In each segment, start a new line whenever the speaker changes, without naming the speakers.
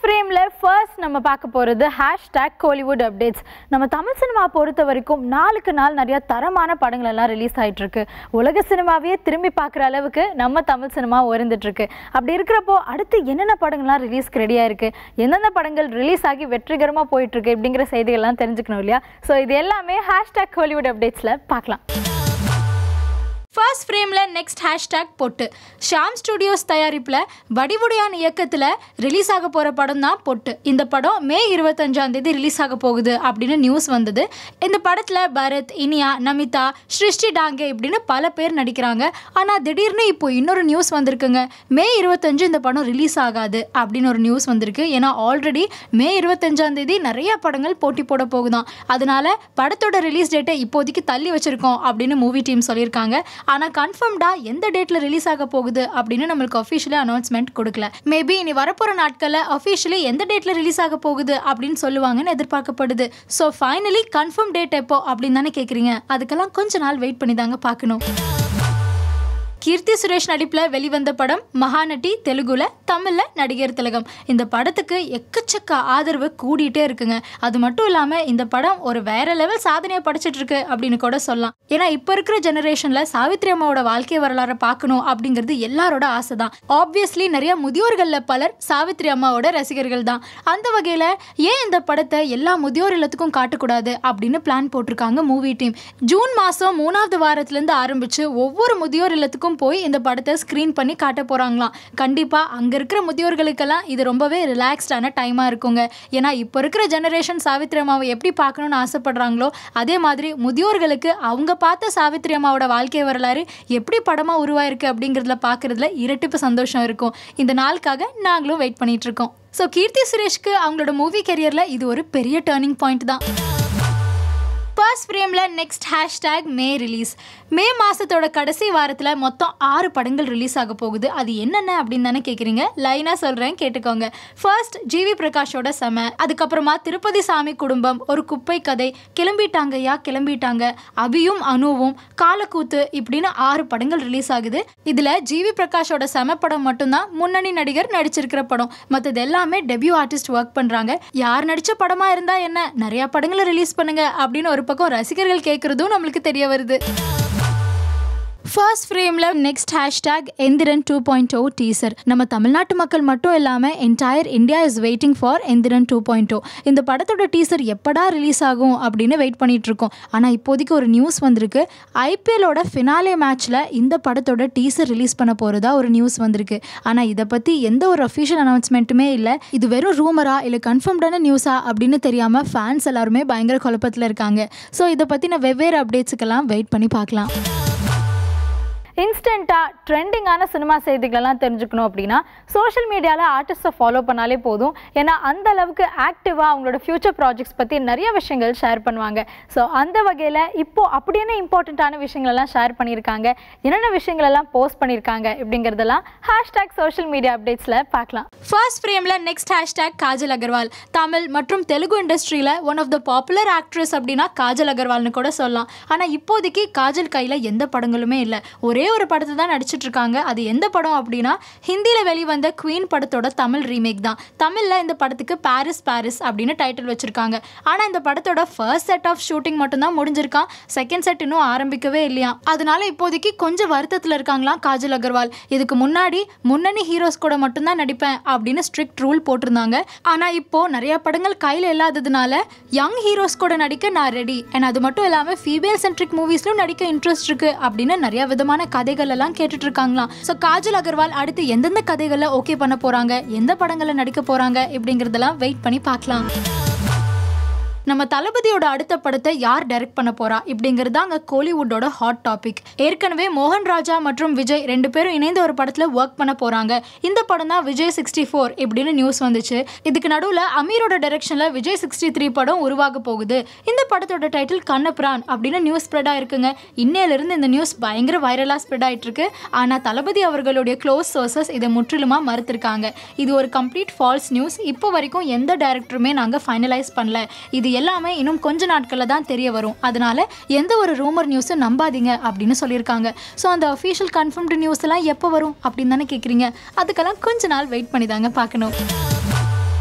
ஃப்ரேமில் ஃபர்ஸ்ட் நம்ம பார்க்க போகிறது ஹேஷ்டேக் கோலிவுட் அப்டேட்ஸ் நம்ம தமிழ் சினிமா பொறுத்த வரைக்கும் நாளுக்கு நாள் நிறைய தரமான படங்கள் எல்லாம் ரிலீஸ் ஆயிட்டு இருக்கு உலக சினிமாவையே திரும்பி பார்க்குற அளவுக்கு நம்ம தமிழ் சினிமா உயர்ந்துட்டு இருக்கு அப்படி இருக்கிறப்போ அடுத்து என்னென்ன படங்கள்லாம் ரிலீஸ்க்கு ரெடியாக இருக்கு எந்தெந்த படங்கள் ரிலீஸ் ஆகி வெற்றிகரமாக போயிட்டு இருக்கு இப்படிங்கிற செய்திகள்லாம் தெரிஞ்சுக்கணும் இல்லையா ஸோ இது எல்லாமே ஹேஷ்டேக் கோலிவுட் அப்டேட்ஸில் பார்க்கலாம்
ஃபர்ஸ்ட் ஃப்ரேமில் நெக்ஸ்ட் ஹேஷ்டேக் பொட்டு ஷாம் ஸ்டுடியோஸ் தயாரிப்பில் வடிவுடையான் இயக்கத்தில் ரிலீஸ் ஆக போகிற படம் தான் பொட்டு இந்த படம் மே இருபத்தஞ்சாம் தேதி ரிலீஸ் ஆக போகுது அப்படின்னு நியூஸ் வந்தது இந்த படத்தில் பரத் இனியா நமிதா ஸ்ருஷ்டி டாங்கே இப்படின்னு பல பேர் நடிக்கிறாங்க ஆனால் திடீர்னு இப்போ இன்னொரு நியூஸ் வந்திருக்குங்க மே இருபத்தஞ்சு இந்த படம் ரிலீஸ் ஆகாது அப்படின்னு ஒரு நியூஸ் வந்திருக்கு ஏன்னா ஆல்ரெடி மே இருபத்தஞ்சாம் தேதி நிறைய படங்கள் போட்டி போட போகுதாம் அதனால படத்தோட ரிலீஸ் டேட்டை இப்போதைக்கு தள்ளி வச்சிருக்கோம் அப்படின்னு மூவி டீம் சொல்லியிருக்காங்க ஆனால் கன்ஃபார்ம்டாக எந்த டேட்டில் ரிலீஸ் ஆக போகுது அப்படின்னு நம்மளுக்கு அஃபிஷியலி அனௌன்ஸ்மெண்ட் கொடுக்கல மேபி இனி வரப்போகிற நாட்களில் அஃபிஷியலி எந்த டேட்டில் ரிலீஸ் ஆக போகுது அப்படின்னு சொல்லுவாங்கன்னு எதிர்பார்க்கப்படுது ஸோ ஃபைனலி கன்ஃபார்ம் டேட் எப்போ அப்படின்னு தானே கேட்குறீங்க அதுக்கெல்லாம் கொஞ்ச நாள் வெயிட் பண்ணி தாங்க பார்க்கணும் கீர்த்தி சுரேஷ் நடிப்பில் வெளிவந்த படம் மகாநட்டி தெலுங்குல தமிழில் நடிகர் திலகம் இந்த படத்துக்கு எக்கச்சக்க ஆதரவு கூடிட்டே இருக்குங்க அது மட்டும் இல்லாமல் இந்த படம் ஒரு வேற லெவல் சாதனையை படைச்சிட்டு இருக்கு அப்படின்னு கூட சொல்லலாம் ஏன்னா இப்போ இருக்கிற ஜெனரேஷனில் சாவித்ரி அம்மாவோட வாழ்க்கை வரலாறை பார்க்கணும் அப்படிங்கிறது எல்லாரோட ஆசை தான் ஆப்வியஸ்லி நிறைய முதியோர்களில் பலர் சாவித்ரி அம்மாவோட ரசிகர்கள் தான் அந்த வகையில் ஏன் இந்த படத்தை எல்லா முதியோர் இல்லத்துக்கும் காட்டக்கூடாது அப்படின்னு பிளான் போட்டிருக்காங்க மூவி டீம் ஜூன் மாதம் மூணாவது வாரத்துலேருந்து ஆரம்பித்து ஒவ்வொரு முதியோர் இல்லத்துக்கும் போய் இந்த படத்தை ஸ்க்ரீன் பண்ணி காட்ட போகிறாங்களாம் கண்டிப்பாக அங்கே இருக்கிற முதியோர்களுக்கெல்லாம் இது ரொம்பவே ரிலாக்ஸ்டான டைமாக இருக்குங்க ஏன்னா இப்போ இருக்கிற ஜெனரேஷன் சாவித்ரி அம்மாவை எப்படி பார்க்கணுன்னு ஆசைப்படுறாங்களோ அதே மாதிரி முதியோர்களுக்கு அவங்க பார்த்த சாவித்ரி அம்மாவோட வாழ்க்கை வரலாறு எப்படி படமாக உருவாயிருக்கு அப்படிங்கிறதுல பார்க்குறதுல இரட்டிப்பு சந்தோஷம் இருக்கும் இந்த நாளுக்காக நாங்களும் வெயிட் பண்ணிட்டு இருக்கோம் ஸோ கீர்த்தி சுரேஷ்க்கு அவங்களோட மூவி கெரியரில் இது ஒரு பெரிய டேர்னிங் பாயிண்ட் தான் ஃபர்ஸ்ட் ஃப்ரேமில் next hashtag May release May மாதத்தோட கடைசி வாரத்தில் மொத்தம் ஆறு படங்கள் ரிலீஸ் ஆக போகுது அது என்னென்ன அப்படின்னு தானே கேட்குறீங்க லைனாக சொல்கிறேன் கேட்டுக்கோங்க ஃபர்ஸ்ட் ஜிவி பிரகாஷோட செம அதுக்கப்புறமா திருப்பதி சாமி குடும்பம் ஒரு குப்பை கதை கிளம்பிட்டாங்கய்யா கிளம்பிட்டாங்க அபியும் அனுவும் காலக்கூத்து இப்படின்னு ஆறு படங்கள் ரிலீஸ் ஆகுது இதில் ஜிவி பிரகாஷோட செம படம் மட்டும்தான் முன்னணி நடிகர் நடிச்சிருக்கிற படம் மற்றது எல்லாமே டெபியூ ஆர்டிஸ்ட் ஒர்க் பண்ணுறாங்க யார் நடித்த படமாக இருந்தால் என்ன நிறையா படங்களை ரிலீஸ் பண்ணுங்க அப்படின்னு ஒரு பக்கம் ரசிகர்கள் கேட்குறதும் நம்மளுக்கு தெரிய வருது ஃபர்ஸ்ட் ஃப்ரேமில் next hashtag Enthiran two point O teaser நம்ம தமிழ்நாட்டு மக்கள் மட்டும் இல்லாமல் entire India is waiting for Enthiran two point O இந்த படத்தோட டீசர் எப்படா ரிலீஸ் ஆகும் அப்படின்னு வெயிட் பண்ணிட்டு இருக்கோம் ஆனால் இப்போதைக்கு ஒரு நியூஸ் வந்திருக்கு ஐபிஎல்லோட ஃபினாலே மேட்ச்சில் இந்த படத்தோட டீசர் ரிலீஸ் பண்ண போகிறதா ஒரு நியூஸ் வந்திருக்கு ஆனால் இதை பற்றி எந்த ஒரு அஃபிஷியல் அனௌன்ஸ்மெண்ட்டுமே இல்லை இது வெறும் ரூமரா இல்லை கன்ஃபார்ம்டான நியூஸா அப்படின்னு தெரியாமல் ஃபேன்ஸ் எல்லாருமே பயங்கர குழப்பத்தில் இருக்காங்க ஸோ இதை பற்றின வெவ்வேறு அப்டேட்ஸுக்கெல்லாம் வெயிட் பண்ணி பார்க்கலாம்
இன்ஸ்டண்ட்டாக ட்ரெண்டிங்கான சினிமா செய்திகளெல்லாம் தெரிஞ்சுக்கணும் அப்படின்னா சோஷியல் மீடியாவில் ஆர்டிஸ்ட்டை ஃபாலோ பண்ணாலே போதும் ஏன்னா அந்த அளவுக்கு ஆக்டிவாக அவங்களோட ஃப்யூச்சர் ப்ராஜெக்ட்ஸ் பற்றி நிறைய விஷயங்கள் ஷேர் பண்ணுவாங்க ஸோ அந்த வகையில் இப்போ அப்படி என்ன இம்பார்ட்டண்ட்டான விஷயங்களெல்லாம் ஷேர் பண்ணியிருக்காங்க என்னென்ன விஷயங்களெல்லாம் போஸ்ட் பண்ணியிருக்காங்க இப்படிங்கிறதெல்லாம் ஹேஷ்டேக் சோஷியல் மீடியா அப்டேட்ஸில் பார்க்கலாம்
ஃபர்ஸ்ட் ஃப்ரேமில் நெக்ஸ்ட் ஹேஷ்டேக் காஜல் அகர்வால் தமிழ் மற்றும் தெலுங்கு இண்டஸ்ட்ரியில் one of the popular actress அப்படின்னா காஜல் அகர்வால்னு கூட சொல்லலாம் ஆனால் இப்போதைக்கு காஜல் கையில் எந்த படங்களுமே இல்லை ஒரே ஒரு படத்தை தான் நடிச்சிட்டு இருக்காங்க அது எந்த படம் அப்படின்னா ஹிந்தியில் வெளிவந்த குவீன் படத்தோட தமிழ் ரீமேக் தான் தமிழில் இந்த படத்துக்கு பாரிஸ் பாரிஸ் அப்படின்னு டைட்டில் வச்சுருக்காங்க ஆனால் இந்த படத்தோட ஃபர்ஸ்ட் செட் ஆஃப் ஷூட்டிங் மட்டும்தான் முடிஞ்சிருக்கான் செகண்ட் செட் இன்னும் ஆரம்பிக்கவே இல்லையா அதனால இப்போதைக்கு கொஞ்சம் வருத்தத்தில் இருக்காங்களாம் காஜல் அகர்வால் இதுக்கு முன்னாடி முன்னணி ஹீரோஸ் கூட மட்டும்தான் நடிப்பேன் அப்படின்னு ஸ்ட்ரிக்ட் ரூல் போட்டிருந்தாங்க ஆனால் இப்போ நிறைய படங்கள் கையில் இல்லாததுனால யங் ஹீரோஸ் கூட நடிக்க நான் ரெடி அண்ட் அது மட்டும் இல்லாமல் ஃபீமேல் சென்ட்ரிக் மூவிஸ்லையும் நடிக்க இன்ட்ரெஸ்ட் இருக்கு அப்படின்னு நிறைய விதமான கதைகள் எல்லாம் கேட்டுட்டு இருக்காங்களாம் ஸோ காஜல் அகர்வால் அடுத்து எந்தெந்த கதைகளில் ஓகே பண்ண போறாங்க எந்த படங்களில் நடிக்க போறாங்க இப்படிங்கிறதெல்லாம் வெயிட் பண்ணி பார்க்கலாம் நம்ம தளபதியோட அடுத்த படத்தை யார் டைரக்ட் பண்ண போறா இப்படிங்கிறது அங்கே கோலிவுட்டோட ஹாட் டாபிக் ஏற்கனவே மோகன் ராஜா மற்றும் விஜய் ரெண்டு பேரும் இணைந்து ஒரு படத்தில் ஒர்க் பண்ண போறாங்க இந்த படம் தான் விஜய் சிக்ஸ்டி ஃபோர் இப்படின்னு நியூஸ் வந்துச்சு இதுக்கு நடுவில் அமீரோட டைரக்ஷனில் விஜய் சிக்ஸ்டி த்ரீ படம் உருவாக போகுது இந்த படத்தோட டைட்டில் கண்ணபிரான் அப்படின்னு நியூஸ் ஸ்ப்ரெட் ஆயிருக்குங்க இன்னையிலிருந்து இந்த நியூஸ் பயங்கர வைரலாக ஸ்ப்ரெட் ஆயிட்டு இருக்கு ஆனால் தளபதி அவர்களுடைய க்ளோஸ் சோர்சஸ் இதை முற்றிலுமாக மறுத்திருக்காங்க இது ஒரு கம்ப்ளீட் ஃபால்ஸ் நியூஸ் இப்போ வரைக்கும் எந்த டைரக்டருமே நாங்கள் ஃபைனலைஸ் பண்ணல இது எல்லாமே இன்னும் கொஞ்ச நாட்களில் தான் தெரிய வரும் அதனால எந்த ஒரு ரூமர் நியூஸும் நம்பாதீங்க அப்படின்னு சொல்லியிருக்காங்க ஸோ அந்த அஃபீஷியல் கன்ஃபர்ம்டு நியூஸ் எல்லாம் எப்போ வரும் அப்படின்னு தானே கேட்குறீங்க அதுக்கெல்லாம் கொஞ்ச நாள் வெயிட் பண்ணி தாங்க பார்க்கணும்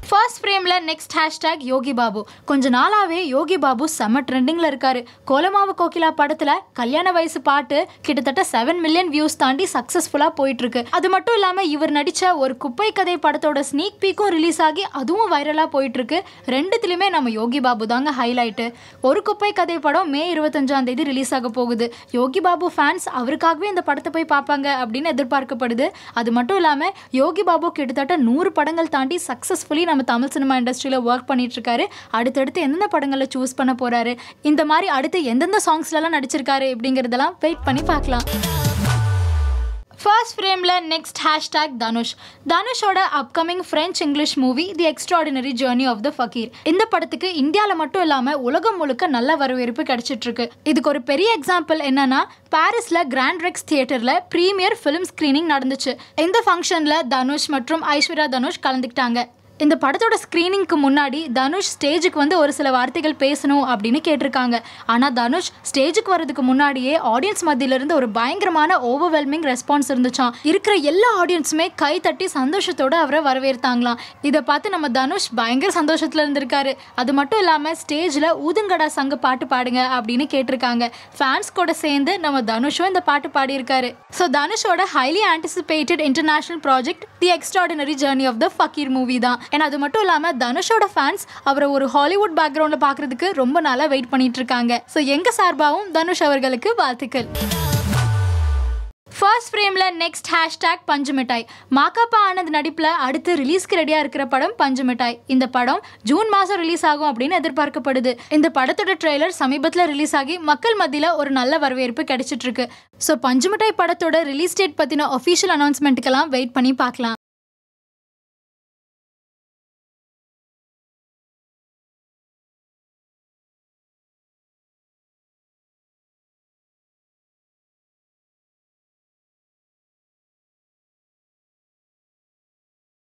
ஃபர்ஸ்ட் ஃப்ரேமில் நெக்ஸ்ட் ஹேஷ்டேக் யோகி பாபு கொஞ்ச நாளாவே யோகி பாபு செம்ம ட்ரெண்டிங்கில் இருக்காரு கோலமாவு கோகிலா படத்தில் கல்யாண வயசு பாட்டு கிட்டத்தட்ட செவன் மில்லியன் வியூஸ் தாண்டி சக்ஸஸ்ஃபுல்லாக போயிட்டு இருக்கு அது மட்டும் இல்லாமல் இவர் நடித்த ஒரு குப்பை கதை படத்தோட ஸ்னீக் பீக்கும் ரிலீஸ் ஆகி அதுவும் வைரலாக போயிட்டு இருக்கு ரெண்டுத்துலையுமே நம்ம யோகி பாபு தாங்க ஹைலைட்டு ஒரு குப்பை கதை படம் மே இருபத்தஞ்சாம் தேதி ரிலீஸ் ஆக போகுது யோகி பாபு ஃபேன்ஸ் அவருக்காகவே இந்த படத்தை போய் பார்ப்பாங்க அப்படின்னு எதிர்பார்க்கப்படுது அது மட்டும் இல்லாமல் யோகி பாபு கிட்டத்தட்ட நூறு படங்கள் தாண்டி சக்ஸஸ்ஃபுல்லி நம்ம தமிழ் சினிமா இண்டஸ்ட்ரியில் ஒர்க் பண்ணிட்டு இருக்காரு அடுத்தடுத்து எந்தெந்த படங்களில் சூஸ் பண்ண போறாரு இந்த மாதிரி அடுத்து எந்தெந்த சாங்ஸ்லலாம் நடிச்சிருக்காரு அப்படிங்கிறதெல்லாம் வெயிட் பண்ணி பார்க்கலாம் ஃபர்ஸ்ட் ஃப்ரேமில் நெக்ஸ்ட் ஹேஷ்டேக் தனுஷ் தனுஷோட upcoming French English movie the extraordinary journey of the fakir இந்த படத்துக்கு இந்தியாவில் மட்டும் இல்லாமல் உலகம் முழுக்க நல்ல வரவேற்பு கிடைச்சிட்டு இருக்கு இதுக்கு ஒரு பெரிய எக்ஸாம்பிள் என்னன்னா பாரிஸில் கிராண்ட் ரெக்ஸ் தியேட்டரில் ப்ரீமியர் ஃபிலிம் ஸ்க்ரீனிங் நடந்துச்சு இந்த ஃபங்க்ஷனில் தனுஷ் மற்றும் ஐஸ்வர்யா தனுஷ் கலந்துக்கிட்டாங்க இந்த படத்தோட ஸ்க்ரீனிங்க்கு முன்னாடி தனுஷ் ஸ்டேஜுக்கு வந்து ஒரு சில வார்த்தைகள் பேசணும் அப்படின்னு கேட்டிருக்காங்க ஆனால் தனுஷ் ஸ்டேஜுக்கு வரதுக்கு முன்னாடியே ஆடியன்ஸ் மத்தியிலிருந்து ஒரு பயங்கரமான ஓவர்வெல்மிங் ரெஸ்பான்ஸ் இருந்துச்சாம் இருக்கிற எல்லா ஆடியன்ஸுமே கை தட்டி சந்தோஷத்தோட அவரை வரவேற்றாங்களாம் இதை பார்த்து நம்ம தனுஷ் பயங்கர சந்தோஷத்தில் இருந்திருக்காரு அது மட்டும் இல்லாமல் ஸ்டேஜில் ஊதுங்கடா சங்க பாட்டு பாடுங்க அப்படின்னு கேட்டிருக்காங்க ஃபேன்ஸ் கூட சேர்ந்து நம்ம தனுஷும் இந்த பாட்டு பாடியிருக்காரு ஸோ தனுஷோட highly anticipated international project The extraordinary journey of the Fakir movie தான் ஏன்னா அது மட்டும் இல்லாமல் தனுஷோட ஃபேன்ஸ் அவரை ஒரு ஹாலிவுட் பேக்ரவுண்டில் பார்க்கறதுக்கு ரொம்ப நாளாக வெயிட் பண்ணிட்டு இருக்காங்க ஸோ எங்கள் சார்பாகவும் தனுஷ் அவர்களுக்கு வாழ்த்துக்கள் ஃபர்ஸ்ட் ஃப்ரேமில் நெக்ஸ்ட் ஹேஷ்டேக் பஞ்சு மிட்டாய் மாக்காப்பா ஆனந்த் நடிப்பில் அடுத்து ரிலீஸ்க்கு ரெடியாக இருக்கிற படம் பஞ்சு மிட்டாய் இந்த படம் ஜூன் மாதம் ரிலீஸ் ஆகும் அப்படின்னு எதிர்பார்க்கப்படுது இந்த படத்தோட ட்ரெய்லர் சமீபத்தில் ரிலீஸ் ஆகி மக்கள் மத்தியில் ஒரு நல்ல வரவேற்பு கிடைச்சிட்டு இருக்கு ஸோ பஞ்சு மிட்டாய் படத்தோட ரிலீஸ் டேட் பற்றின ஒஃபிஷியல் அனௌன்ஸ்மெண்ட்டுக்கெல்லாம் வெயிட் பண்ணி பார்க்கலாம்